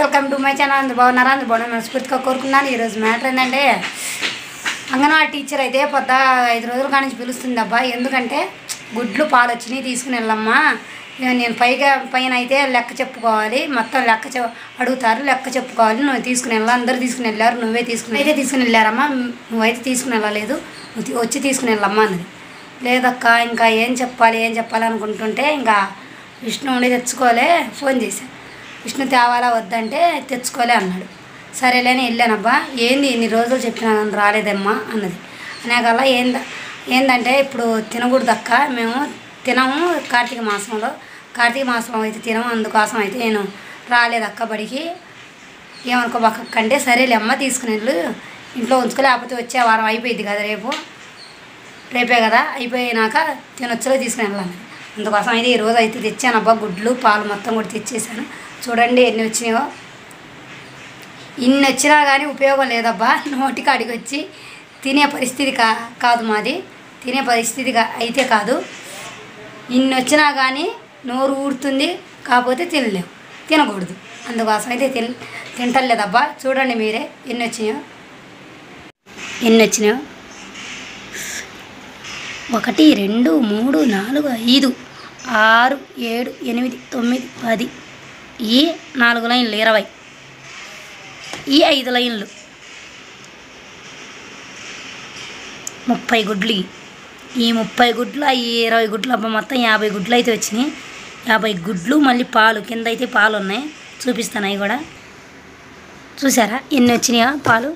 Welcome to my channel అందరు బాగున్నారా అందరు బాగున్నారు మనస్ఫూర్తిగా కోరుకున్నాను ఈరోజు మ్యాటర్ ఏంటంటే అంగన్వాడీ టీచర్ అయితే పొద్ద ఐదు రోజుల కాడి నుంచి పిలుస్తుంది అబ్బా ఎందుకంటే గుడ్లు పాలు వచ్చినాయి తీసుకుని వెళ్ళమ్మా ఇక నేను పైగా పైన అయితే లెక్క చెప్పుకోవాలి మొత్తం లెక్క చె అడుగుతారు లెక్క చెప్పుకోవాలి నువ్వు తీసుకుని వెళ్ళా అందరూ తీసుకుని వెళ్ళారు నువ్వే తీసుకుని అయితే తీసుకుని వెళ్ళారమ్మా నువ్వైతే తీసుకుని వెళ్ళలేదు నువ్వు తీ- వచ్చి తీసుకుని వెళ్ళమ్మా అన్నది లేదక్క ఇంకా ఏం చెప్పాలి ఏం చెప్పాలి అనుకుంటుంటే ఇంకా విష్ణు ఉండి తెచ్చుకోలే ఫోన్ చేశాను విష్ణు తేవాలా వద్దంటే తెచ్చుకోలే అన్నాడు సరేలేని వెళ్ళానబ్బా ఏంది ఇన్ని రోజులు చెప్పినా నన్ను రాలేదమ్మా అన్నది అనేకల్లా ఏంద ఏందంటే ఇప్పుడు తినకూడదక్క మేము తినము కార్తీక మాసంలో కార్తీక మాసంలో అయితే తినము అందుకోసం అయితే నేను రాలేదక్క బడికి ఏమనుకో పక్క కంటే సరేలే అమ్మ తీసుకుని వెళ్ళు ఇంట్లో ఉంచుకో లేకపోతే వచ్చే వారం అయిపోయింది కదా రేపు రేపే కదా అయిపోయినాక తినొచ్చులో తీసుకుని వెళ్ళాలి అందుకోసం అయితే ఈ రోజు అయితే తెచ్చాను అబ్బా గుడ్లు పాలు మొత్తం కూడా తెచ్చేసాను చూడండి ఎన్ని వచ్చినాయో ఇన్ని వచ్చినా కానీ ఉపయోగం లేదబ్బా నోటికి అడిగి వచ్చి తినే పరిస్థితి కా కాదు మాది తినే పరిస్థితి కా అయితే కాదు ఇన్ని వచ్చినా కానీ నోరు ఊడుతుంది కాకపోతే తినలేము తినకూడదు అందుకోసం అయితే తిన తింటలేదబ్బా చూడండి మీరే ఎన్ని వచ్చినాయో ఎన్ని వచ్చినాయో ఒకటి రెండు మూడు నాలుగు ఐదు ఆరు ఏడు ఎనిమిది తొమ్మిది పది ఈ నాలుగు లైన్లు ఇరవై ఈ ఐదు లైన్లు ముప్పై గుడ్లు ఇవి. ఈ ముప్పై గుడ్లు ఈ ఇరవై గుడ్లు అబ్బా మొత్తం యాభై గుడ్లు అయితే వచ్చినాయి యాభై గుడ్లు మళ్ళీ పాలు కింద అయితే పాలు ఉన్నాయి చూపిస్తాను అవి కూడా చూసారా ఎన్ని వచ్చినాయా పాలు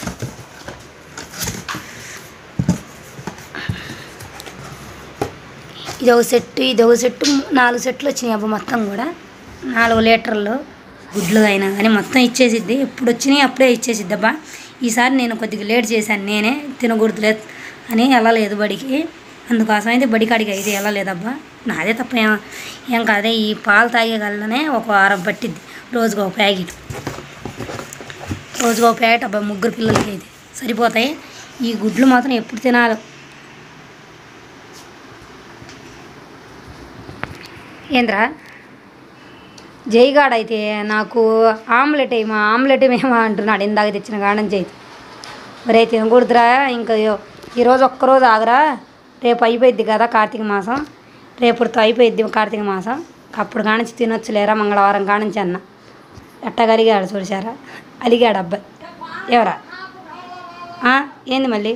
ఇది ఒక సెట్టు ఇది ఒక సెట్టు నాలుగు సెట్లు వచ్చినాయి అబ్బా మొత్తం కూడా నాలుగు లీటర్లు గుడ్లు అయినా కానీ మొత్తం ఇచ్చేసిద్ది ఎప్పుడు వచ్చినాయి అప్పుడే ఇచ్చేసిద్ది అబ్బా ఈసారి నేను కొద్దిగా లేట్ చేశాను నేనే తినకూడదులే అని వెళ్ళలేదు బడికి అందుకోసం అయితే బడి కాడికి అయితే వెళ్ళలేదబ్బా నాదే తప్ప ఏం ఏం కాదే ఈ పాలు తాగేగలనే ఒక వారం పట్టిద్ది రోజుకు ఒక ప్యాకెట్ రోజుకు ఒక ప్యాకెట్ అబ్బా ముగ్గురు పిల్లలకి అయితే సరిపోతాయి ఈ గుడ్లు మాత్రం ఎప్పుడు తినాలి ఏంద్రా జైగాడ్ అయితే నాకు ఆమ్లెట్ ఏమో ఆమ్లెట్ ఏమో అంటున్నాడు ఇందాక తెచ్చిన గార్డెన్ చేయి మరే తినకూడదురా ఇంకా ఇయ్యో, ఈరోజు ఒక్కరోజు ఆగరా రేపు అయిపోయిద్ది కదా కార్తీక మాసం రేపుతో అయిపోయిద్ది కార్తీక మాసం అప్పుడు కానించి తినొచ్చులేరా మంగళవారం కానించి అన్న ఎట్టగలిగాడు చూసారా అలిగాడు అబ్బాయి ఎవరా ఆ, ఏంది మళ్ళీ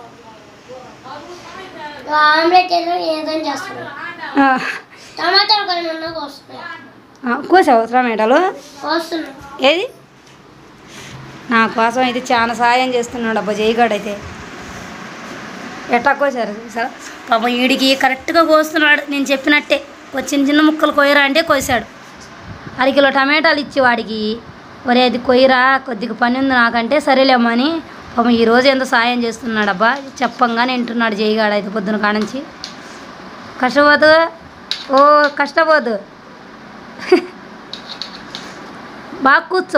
ఆమ్లెట్ ఏదో ఏదని చేస్తున్నాడు ఆ, టమాటాలు కొన్ని ఉన్నా కోస్తున్నాయి ఆ, కోసావు టమాటాలు కోస్తున్నాయి ఏది నా కోసం అయితే చాలా సాయం చేస్తున్నాడు అబ్బా జైగాడు అయితే ఎట్టా కోసారు సార్ పాపం వీడికి కరెక్ట్గా కోస్తున్నాడు నేను చెప్పినట్టే ఒక చిన్న చిన్న ముక్కలు కొయ్యరా అంటే కోసాడు అరకిలో టమాటాలు ఇచ్చి వాడికి ఒరే అది కొయ్యరా కొద్దిగా పని ఉంది నాకంటే సరేలేమ్మా అని పాపం ఈరోజు ఎంత సాయం చేస్తున్నాడు అబ్బా చెప్పంగానే వింటున్నాడు జైగాడు అయితే పొద్దున కానుంచి కష్టపోదు ఓ కష్టపోదు బాగా కూర్చో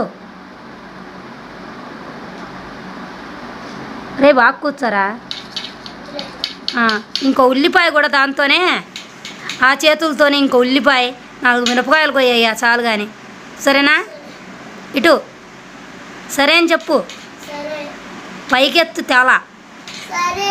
రే బాగా కూర్చోరా ఆ, ఇంకో ఉల్లిపాయ కూడా దాంతోనే ఆ చేతులతోనే ఇంకో ఉల్లిపాయ నాలుగు మిరపకాయలు కొయ్యాయి చాలు కానీ సరేనా ఇటు సరే అని చెప్పు సరే పైకెత్తు తేలా సరే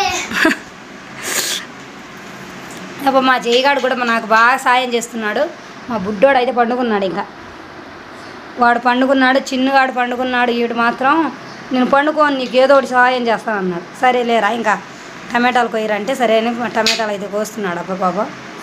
అబ్బా మా జయగాడు కూడా మా నాకు బాగా సాయం చేస్తున్నాడు మా బుడ్డోడు అయితే పండుకున్నాడు ఇంకా వాడు పండుకున్నాడు చిన్నగాడు పండుకున్నాడు వీడు మాత్రం నేను పండుకోని నీకు ఏదో ఒకటి సహాయం చేస్తాను అన్నాడు సరే లేరా ఇంకా టమాటాలు కొయ్యరంటే సరే అని టమాటాలు అయితే కోస్తున్నాడు అబ్బా బాబా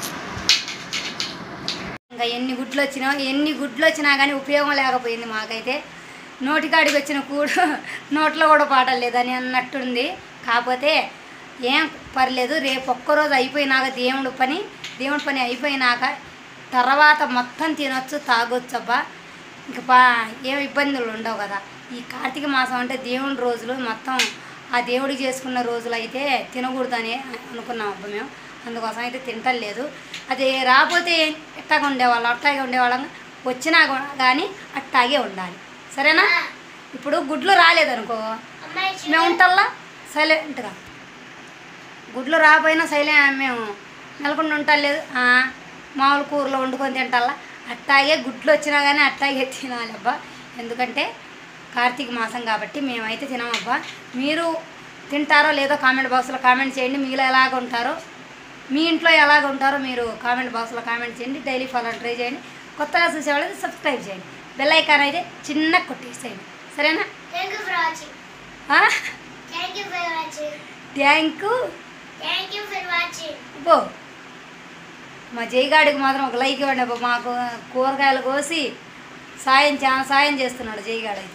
ఇంకా ఎన్ని గుడ్లు వచ్చినా ఎన్ని గుడ్లు వచ్చినా కానీ ఉపయోగం లేకపోయింది మాకైతే నోటికాడికి వచ్చిన కూడు నోట్లో కూడా పాటలు లేదని అన్నట్టుంది కాకపోతే ఏం పర్లేదు రేపు ఒక్కరోజు అయిపోయినాక దేవుడు పని దేవుడి పని అయిపోయినాక తర్వాత మొత్తం తినొచ్చు తాగొచ్చు అబ్బా ఇంకా పా ఏం ఇబ్బందులు ఉండవు కదా ఈ కార్తీక మాసం అంటే దేవుడి రోజులు మొత్తం ఆ దేవుడికి చేసుకున్న రోజులు అయితే తినకూడదని అనుకున్నాం అబ్బా మేము అందుకోసం అయితే తింటలేదు అది రాకపోతే ఎట్టాగా ఉండేవాళ్ళం అట్టాగే ఉండేవాళ్ళం వచ్చినా కానీ అట్టాగే ఉండాలి సరేనా ఇప్పుడు గుడ్లు రాలేదనుకో అమ్మాయి మేము ఉంటల్లా సైలెంట్గా గుడ్లు రాకపోయినా సైలెంట్ మేము నెలకొండ ఉంటలేదు మామూలు కూరలో వండుకొని తింటల్లా అట్టాగే గుడ్లు వచ్చినా కానీ అట్టాగే తినాలి అబ్బా ఎందుకంటే కార్తీక మాసం కాబట్టి మేమైతే తినమబ్బా మీరు తింటారో లేదో కామెంట్ బాక్స్లో కామెంట్ చేయండి మీలో ఎలాగ ఉంటారో మీ ఇంట్లో ఎలాగ ఉంటారో మీరు కామెంట్ బాక్స్లో కామెంట్ చేయండి డైలీ ఫాలో ట్రై చేయండి కొత్తగా చూసేవాళ్ళైతే సబ్స్క్రైబ్ చేయండి బెల్ ఐకాన్ అయితే చిన్న కొట్టేసేయండి సరేనా thank you for watching thank you for watching thank thank you for watching బో మా జైగాడికి మాత్రం ఒక లైక్ ఇవ్వండి అబ్బా మాకు కూరగాయలు కోసి సాయం చాలా సాయం చేస్తున్నాడు జైగాడు అయితే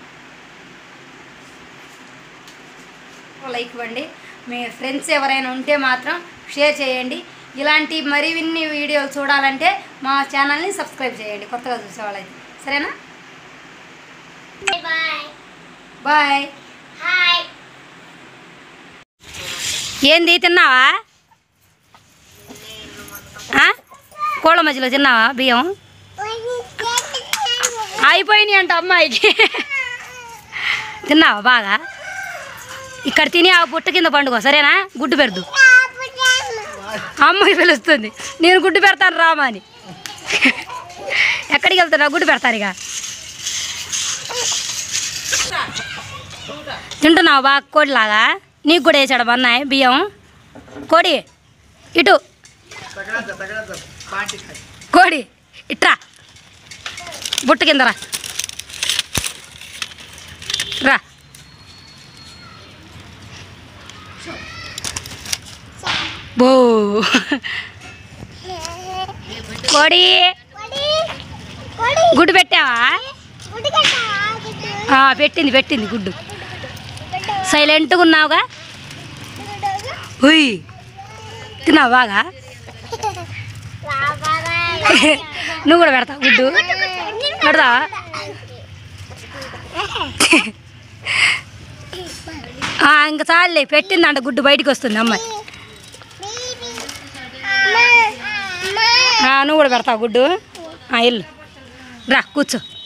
ఒక లైక్ ఇవ్వండి మీ ఫ్రెండ్స్ ఎవరైనా ఉంటే మాత్రం షేర్ చేయండి ఇలాంటి మరిన్ని వీడియోలు చూడాలంటే మా ఛానల్ని సబ్స్క్రైబ్ చేయండి కొత్తగా చూసేవాళ్ళైతే సరేనా బాయ్ బాయ్ హాయ్ ఏంది తిన్నావా ఆ? కోళ్ళ మధ్యలో తిన్నావా బియ్యం అయిపోయినాయి అంట అమ్మాయికి తిన్నావా బాగా ఇక్కడ తిని ఆ పుట్ట కింద పండుగ సరేనా గుడ్డు పెడదు అమ్మాయి పిలుస్తుంది నేను గుడ్డు పెడతాను రామా అని ఎక్కడికి వెళ్తున్నా గుడ్డు పెడతాను ఇక తింటున్నావు బాగా కోడిలాగా నీకు కూడా వేసాడు అన్నాయి బియ్యం కోడి ఇటు కోడి ఇట్రా బుట్ట కింద రా రా బో కోడి గుడ్డు పెట్టావా ఆ, పెట్టింది పెట్టింది గుడ్డు సైలెంట్గా ఉన్నావుగా ఉయ్ తిన్నావు బాగా నువ్వు కూడా పెడతావు గుడ్డు పెడతావా ఆ, ఇంకా చాలులే పెట్టిందంట గుడ్డు బయటికి వస్తుంది అమ్మాయి ఆ, నువ్వు కూడా పెడతావు గుడ్డు ఆ, వెళ్ళు రా కూర్చో